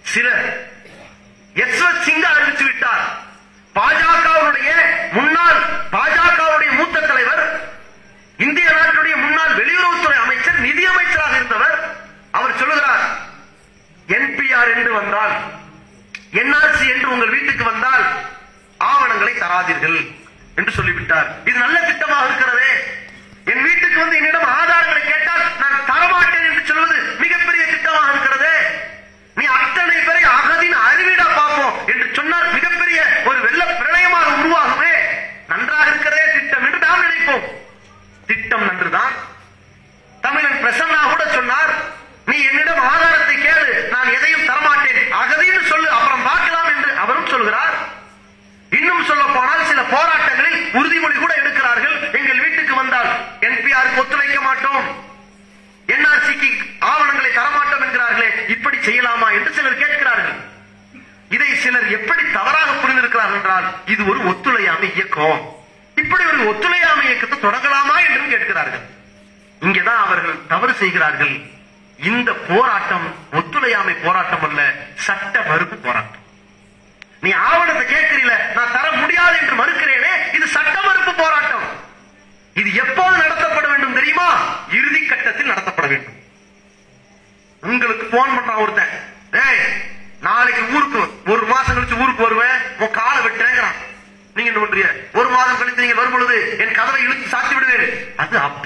சிலர் யஸ்வந்த் சிங்கா அறிவித்து விட்டார் பாஜகவுடைய முன்னாள் பாஜகவுடைய மூத்த தலைவர் இந்திய நாட்டினுடைய முன்னாள் வெளியுறவுத்துறை அமைச்சர் நிதி அமைச்சராக இருந்தவர் அவர் சொல்லுகிறார் என்பிஆர் என்று வந்தால் என்ஆர்சி என்று உங்கள் வீட்டுக்கு வந்தால் ஆவணங்களை தராதீர்கள் என்று சொல்லிவிட்டார் இது நல்ல திட்டமாக இருக்கிறதே என் வீட்டுக்கு வந்து என்னிடம் ஆதாரங்களை கேட்டால் நான் தரமாட்டேன் என்று சொல்வது மிகப்பெரிய திட்டமாக இருக்கிறதே நீ அத்தனை பேரை அகதின் அறிவிடா பார்ப்போம் என்று சொன்னால் மிகப்பெரிய ஒரு வெள்ள பிரளயமாக உருவாகுமே நன்றாக இருக்கிறதே திட்டம் என்று நாம் நினைப்போம் திட்டம் நன்றுதான் தமிழன் பிரசன்னா கூட சொன்னார் நீ என்னிடம் ஆதாரத்தை கேளு நான் எதையும் தரமாட்டேன் அகதின்னு சொல்லு அப்புறம் பார்க்கலாம் என்று அவரும் சொல்கிறார் இன்னும் சொல்ல போனால் சில போராட்டங்களில் உறுதிமொழி கூட எடுக்கிறார்கள் எங்கள் வீட்டுக்கு வந்தால் என்பிஆருக்கு ஒத்துழைக்க மாட்டோம் என்ஆர்சிக்கு ஆவணங்களை தரமாட்டோம் என்கிறார்களே இப்படி செய்யலாமா என்று சிலர் கேட்கிறார்கள் இதை சிலர் எப்படி தவறாக புரிந்திருக்கிறார்கள் என்றால் இது ஒரு ஒத்துழையாமை இயக்கம் இப்படி ஒரு ஒத்துழையாமை இயக்கத்தை தொடங்கலாமா என்றும் கேட்கிறார்கள் இங்கேதான் அவர்கள் தவறு செய்கிறார்கள் இந்த போராட்டம் ஒத்துழையாமை போராட்டம் அல்ல சட்ட மறுப்பு போராட்டம் நீ ஆவணத்தை கேட்கிறீல நான் தர முடியாது என்று மறுக்கிறேனே இது சட்ட மறுப்பு போராட்டம் இது எப்போது நடத்தப்பட வேண்டும் தெரியுமா இறுதி கட்டத்தில் நடத்தப்பட வேண்டும் உங்களுக்கு போன் பண்றான் ஒருத்தன் ஏய் நாளைக்கு ஊருக்கு ஒரு மாசம் கழிச்சு ஊருக்கு வருவேன் உன் காலை வெட்டுறேங்கிறான் நீங்க என்ன பண்றீங்க ஒரு மாதம் கழித்து நீங்க வரும் பொழுது என் கதவை இழுத்து சாத்தி விடுவேன் அது அப்ப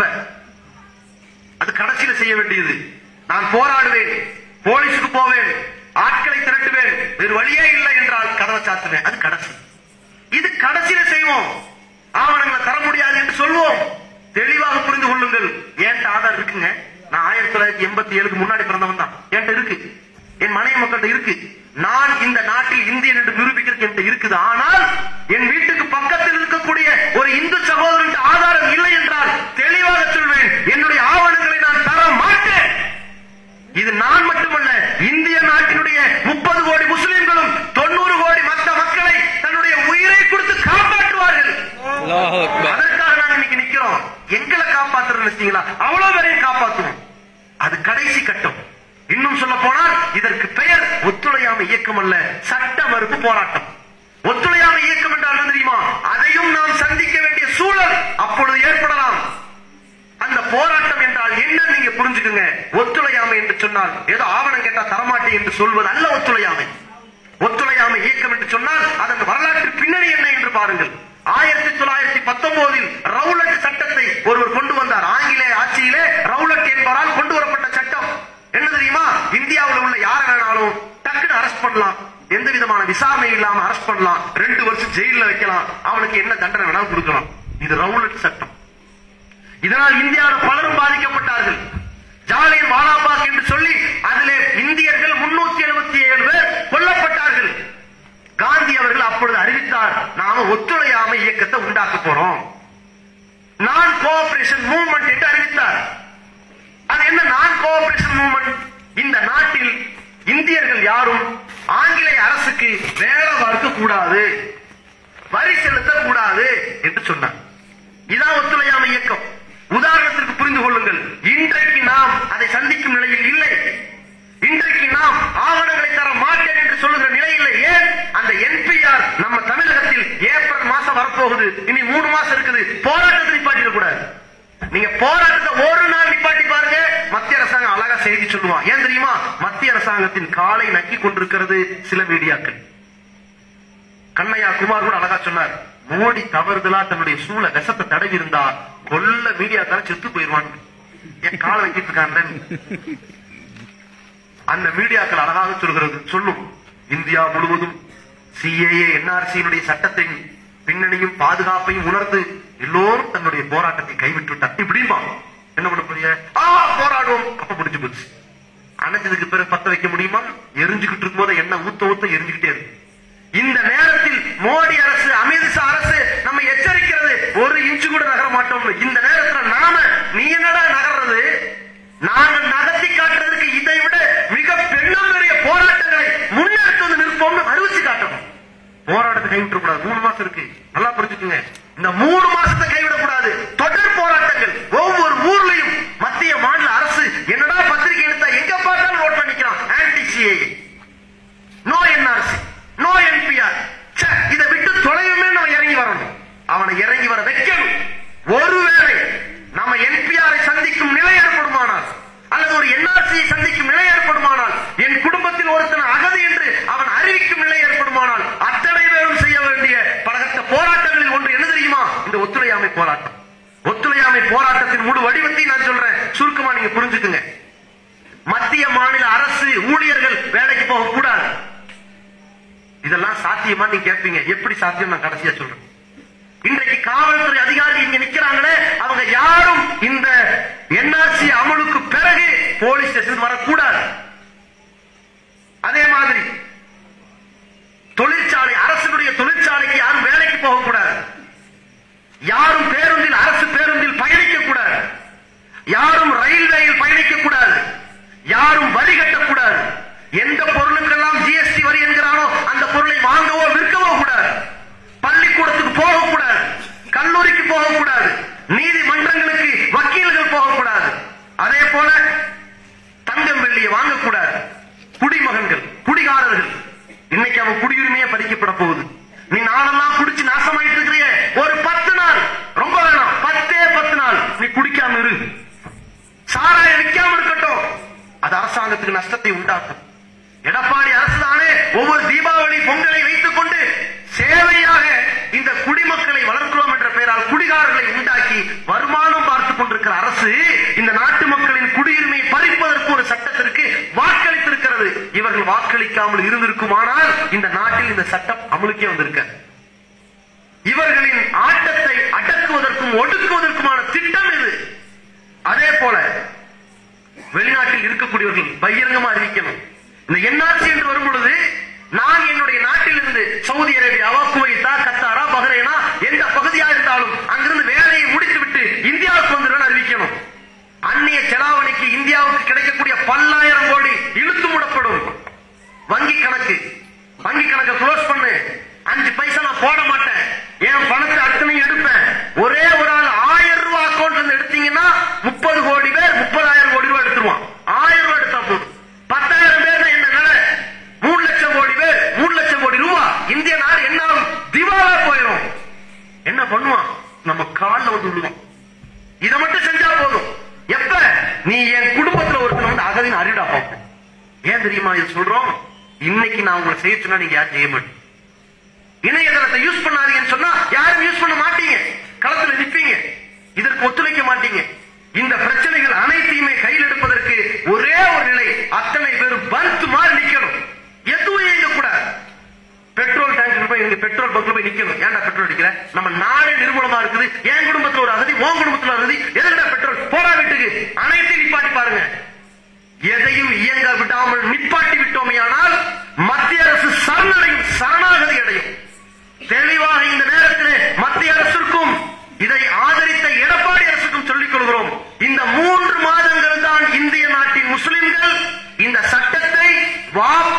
அது கடைசியில செய்ய வேண்டியது நான் போராடுவேன் போலீஸுக்கு போவேன் ஆட்களை திரட்டுவேன் வேறு வழியே இல்லை என்றால் கதவை சாத்துவேன் அது கடைசி இது கடைசியில செய்வோம் ஆவணங்களை தர முடியாது என்று சொல்வோம் தெளிவாக புரிந்து கொள்ளுங்கள் என்கிட்ட ஆதார் இருக்குங்க நான் ஆயிரத்தி தொள்ளாயிரத்தி எண்பத்தி ஏழுக்கு முன்னாடி பிறந்தவன் தான் என்கிட்ட இருக்கு என் மனைவி மக்கள்கிட்ட இருக்கு நான் இந்த நாட்டில் இந்தியன் என்று நிரூபிக்கிறதுக்கு என்கிட்ட இருக்குது ஆனால் என் வீட்டுக்கு பக்கத்தில் இருக்கக்கூடிய ஒரு இந்து சகோதரன் ஆதாரம் இல்லை என்றால் தெளிவாக சொல்வேன் என்னுடைய ஆவணங்களை நான் தர மாட்டேன் இது நான் மட்டுமல்ல இந்திய நாட்டினுடைய முப்பது கோடி முஸ்லிம்களும் தொண்ணூறு கோடி மற்ற மக்களை தன்னுடைய உயிரை கொடுத்து காப்பாற்றுவார்கள் அல்லாஹ் அக்பர் அதற்காக நாங்க இன்னைக்கு நிக்கிறோம் எங்களை காப்பாத்துறோம் நினைச்சீங்களா அவ்வளவு பேரையும் காப்பாத்துவோம் அது கடைசி கட்டம் இன்னும் சொல்ல போனால் இதற்கு பெயர் ஒத்துழையாமை இயக்கம் அல்ல சட்ட மறுப்பு போராட்டம் ஒத்துழையாமை இயக்கம் என்றால் என்ன தெரியுமா அதையும் நாம் சந்திக்க வேண்டிய சூழல் அப்பொழுது ஏற்படலாம் அந்த போராட்டம் என்றால் என்ன நீங்க புரிஞ்சுக்குங்க ஒத்துழையாமை என்று சொன்னால் ஏதோ ஆவணம் கேட்டா தரமாட்டேன் என்று சொல்வது அல்ல ஒத்துழையாமை ஒத்துழையாமை இயக்கம் என்று சொன்னால் அதன் வரலாற்று பின்னணி என்ன என்று பாருங்கள் ஆயிரத்தி தொள்ளாயிரத்தி பத்தொன்பதில் ரவுலட் சட்டத்தை ஒருவர் கொண்டு வந்தார் ஆங்கிலேய ஆட்சியிலே ரவுலட் என்பவரால் கொண்டு வரப்பட்ட சட்டம் என்ன தெரியுமா இந்தியாவில் உள்ள யார வேணாலும் டக்குன்னு அரெஸ்ட் பண்ணலாம் எந்த விதமான விசாரணை இல்லாம அரெஸ்ட் பண்ணலாம் ரெண்டு வருஷம் ஜெயில வைக்கலாம் அவனுக்கு என்ன தண்டனை வேணாலும் கொடுக்கலாம் இது ரவுலட் சட்டம் இதனால் இந்தியாவில் பலரும் பாதிக்கப்பட்டார்கள் ஜாலியன் வாலாபாக் என்று சொல்லி அதிலே இந்தியர்கள் முன்னூத்தி எழுபத்தி ஏழு பேர் கொல்லப்பட்டார்கள் காந்தி அவர்கள் அப்பொழுது அறிவித்தார் நாம ஒத்துழையாமை இயக்கத்தை உண்டாக்க போறோம் நான் கோஆபரேஷன் மூவ்மெண்ட் என்று அறிவித்தார் அது என்ன நான் கோஆபரேஷன் மூவ்மெண்ட் இந்த நாட்டில் இந்தியர்கள் யாரும் ஆங்கிலேய அரசுக்கு வேலை பார்க்க கூடாது வரி செலுத்தக் கூடாது என்று சொன்னார் இதான் ஒத்துழையாமை இயக்கம் உதாரணத்திற்கு புரிந்து கொள்ளுங்கள் இன்றைக்கு நாம் அதை சந்திக்கும் நிலையில் இல்லை இன்றைக்கு நாம் ஆவணங்களை தர மாட்டேன் என்று சொல்லுகிற நிலை இல்லை ஏன் அந்த என்பிஆர் நம்ம தமிழகத்தில் ஏப்ரல் மாசம் வரப்போகுது இனி மூணு மாசம் இருக்குது போராட்டத்தை நிப்பாட்டிட கூடாது நீங்க போராட்டத்தை ஒரு நாள் நிப்பாட்டி பாருங்க மத்திய அரசாங்கம் அழகா செய்தி சொல்லுவான் ஏன் தெரியுமா மத்திய அரசாங்கத்தின் காலை நக்கி கொண்டிருக்கிறது சில மீடியாக்கள் கண்ணையா குமார் கூட அழகா சொன்னார் மோடி தவறுதலா தன்னுடைய சூழ விஷத்தை தடவி இருந்தா கொல்ல மீடியா தர செத்து போயிருவான் என் காலை வைக்கிட்டு இருக்கான் அந்த மீடியாக்கள் அழகாக சொல்கிறது சொல்லும் இந்தியா முழுவதும் சிஏஏ என்ஆர்சியினுடைய சட்டத்தின் பின்னணியும் பாதுகாப்பையும் உணர்ந்து எல்லோரும் தன்னுடைய போராட்டத்தை கைவிட்டு விட்டார் இப்படிமா என்ன பண்ண போறீங்க ஆ போராடுவோம் அப்ப முடிஞ்சு போச்சு அணைச்சதுக்கு பிறகு பத்த வைக்க முடியுமா எரிஞ்சுக்கிட்டு இருக்கும் போது என்ன ஊத்த ஊத்த எரிஞ்சுக்கிட்டே இருக்கு இந்த நேரத்தில் மோடி அரசு அமித்ஷா அரசு நம்ம எச்சரிக்கிறது ஒரு இன்ச்சு கூட நகர மாட்டோம் இந்த நேரத்துல நாம நீ என்னடா நகர்றது நாங்கள் நகர்த்தி காட்டுறதுக்கு இதை விட மிக பெண்ணம் பெரிய போராட்டங்களை முன்னெடுத்து வந்து நிற்போம்னு அறிவிச்சு காட்டணும் போராட்டத்தை கைவிட்ட கூடாது மூணு மாசம் இருக்கு நல்லா புரிஞ்சுக்குங்க இந்த மூணு மாசத்தை கைவிடக் கூடாது தொடர் போராட்டங்கள் ஒவ்வொரு ஊர்லயும் மத்திய மாநில அரசு என்னடா பத்திரிகை எடுத்தா எங்க பார்த்தாலும் ரோட்ல நிக்கிறான் ஆன்டி சிஏ அரசின் முழு வடிவத்தை நான் சொல்றேன் சுருக்கமா நீங்க புரிஞ்சுக்குங்க மத்திய மாநில அரசு ஊழியர்கள் வேலைக்கு போக கூடாது இதெல்லாம் சாத்தியமா நீங்க கேட்பீங்க எப்படி சாத்தியம் நான் கடைசியா சொல்றேன் இன்றைக்கு காவல்துறை அதிகாரிகள் இங்க நிக்கிறாங்களே அவங்க யாரும் இந்த என்ஆர்சி அமலுக்கு பிறகு போலீஸ் ஸ்டேஷன் வரக்கூடாது அதே மாதிரி தொழிற்சாலை அரசுடைய தொழிற்சாலைக்கு யாரும் வேலைக்கு போகக்கூடாது யாரும் பேருந்தில் அரசு பேருந்தில் பயணிக்க கூடாது யாரும் ரயில்வேயில் பயணிக்க கூடாது யாரும் வரி கட்டக்கூடாது எந்த பொருளுக்கெல்லாம் ஜிஎஸ்டி வரி என்கிறானோ அந்த பொருளை வாங்கவோ விற்கவோ கூடாது பள்ளிக்கூடத்துக்கு போகக்கூடாது கல்லூரிக்கு போகக்கூடாது நீதிமன்றங்களுக்கு வக்கீல்கள் போகக்கூடாது அதே போல தங்கம் வெள்ளியை வாங்கக்கூடாது குடிமகன்கள் குடிகாரர்கள் இன்னைக்கு அவன் குடியுரிமையே பறிக்கப்பட போகுது நீ நாளெல்லாம் குடிச்சு நாசமாயிட்டு இருக்கிறிய ஒரு பத்து நாள் ரொம்ப வேணாம் பத்தே பத்து நாள் நீ குடிக்காம இரு சாராயம் விற்காம இருக்கட்டும் அது அரசாங்கத்துக்கு நஷ்டத்தை உண்டாக்கும் எடப்பாடி அரசு தானே ஒவ்வொரு தீபாவளி பொங்கலை வைத்துக் கொண்டு சேவையாக இந்த குடிமக்களை வளர்க்கிறோம் என்ற பெயரால் குடிகாரர்களை உண்டாக்கி வருமானம் பார்த்துக் கொண்டிருக்கிற அரசு இந்த நாட்டு மக்களின் குடியுரிமையை பறிப்பதற்கு ஒரு சட்டத்திற்கு வாக்களித்திருக்கிறது இவர்கள் வாக்களிக்காமல் இருந்திருக்குமானால் இந்த நாட்டில் இந்த சட்டம் அமலுக்கே வந்திருக்க இவர்களின் ஆட்டத்தை அடக்குவதற்கும் ஒடுக்குவதற்குமான திட்டம் இது அதே போல வெளிநாட்டில் இருக்கக்கூடியவர்கள் பகிரங்கமா அறிவிக்கணும் இந்த என்ஆர்சி என்று வரும் பொழுது நான் என்னுடைய நாட்டிலிருந்து சவுதி அரேபியாவா குவைத்தா கத்தாரா பஹ்ரைனா எந்த பகுதியா இருந்தாலும் அங்கிருந்து வேலையை முடித்துவிட்டு இந்தியாவுக்கு வந்துடுவேன் அறிவிக்கணும் அந்நிய செலாவணிக்கு இந்தியாவுக்கு கிடைக்கக்கூடிய பல்லாயிரம் கோடி இழுத்து மூடப்படும் வங்கி கணக்கு வங்கி கணக்கை க்ளோஸ் பண்ணு அஞ்சு பைசா நான் போட மாட்டேன் என் பணத்தை அத்தனையும் எடுப்பேன் ஒரே ஒரு ஆள் ஆயிரம் ரூபாய் அக்கௌண்ட் இருந்து எடுத்தீங்கன்னா முப்பது கோடி பேர் முப்பதாயிரம் கோடி ரூபாய் எடுத்துருவான் ஆயிரம் ரூபாய் எடுத்தா போதும் பத்தாயிரம் பேர் என்ன நிலை மூணு லட்சம் கோடி பேர் மூணு லட்சம் கோடி ரூபாய் இந்திய நாடு என்ன ஆகும்? திவாலா போயிடும் என்ன பண்ணுவான் நம்ம கால்ல வந்து விழுவான் இதை மட்டும் செஞ்சா போதும் எப்ப நீ என் குடும்பத்துல ஒருத்தன் வந்து அகதின்னு அறிவிடா பார்ப்பேன் ஏன் தெரியுமா இது சொல்றோம் இன்னைக்கு நான் உங்களை செய்ய சொன்னா நீங்க யாரும் செய்ய மாட்டீங்க இணையதளத்தை யூஸ் பண்ணாதீங்கன்னு சொன்னா யாரும் யூஸ் பண்ண மாட்டீங்க களத்துல நிப்பீங்க இதற்கு ஒத்துழைக்க மாட்டீங்க இந்த பிரச்சனைகள் அனைத்தையுமே கையில் எடுப்பதற்கு ஒரே ஒரு நிலை அத்தனை பேரும் பந்த் மாதிரி நிக்கணும் எதுவும் இயங்க கூடாது பெட்ரோல் டேங்க்ல போய் இங்க பெட்ரோல் பங்க்ல போய் நிக்கணும் ஏன்டா பெட்ரோல் அடிக்கிற நம்ம நாடே நிர்மூலமா இருக்குது என் குடும்பத்துல ஒரு அகதி உன் குடும்பத்துல ஒரு அகதி எதுக்குடா பெட்ரோல் போடா வீட்டுக்கு அனைத்தையும் நிப்பாட்டி பாருங்க எதையும் இயங்க விடாமல் நிப்பாட்டி விட்டோமையானால் மத்திய அரசு சரணடையும் சரணாகதி அடையும் தெளிவாக இந்த நேரத்திலே மத்திய அரசுக்கும் இதை ஆதரித்த எடப்பாடி அரசுக்கும் சொல்லிக் கொள்கிறோம் இந்த மூன்று மாதங்கள் தான் இந்திய நாட்டின் முஸ்லிம்கள் இந்த சட்டத்தை வாபஸ்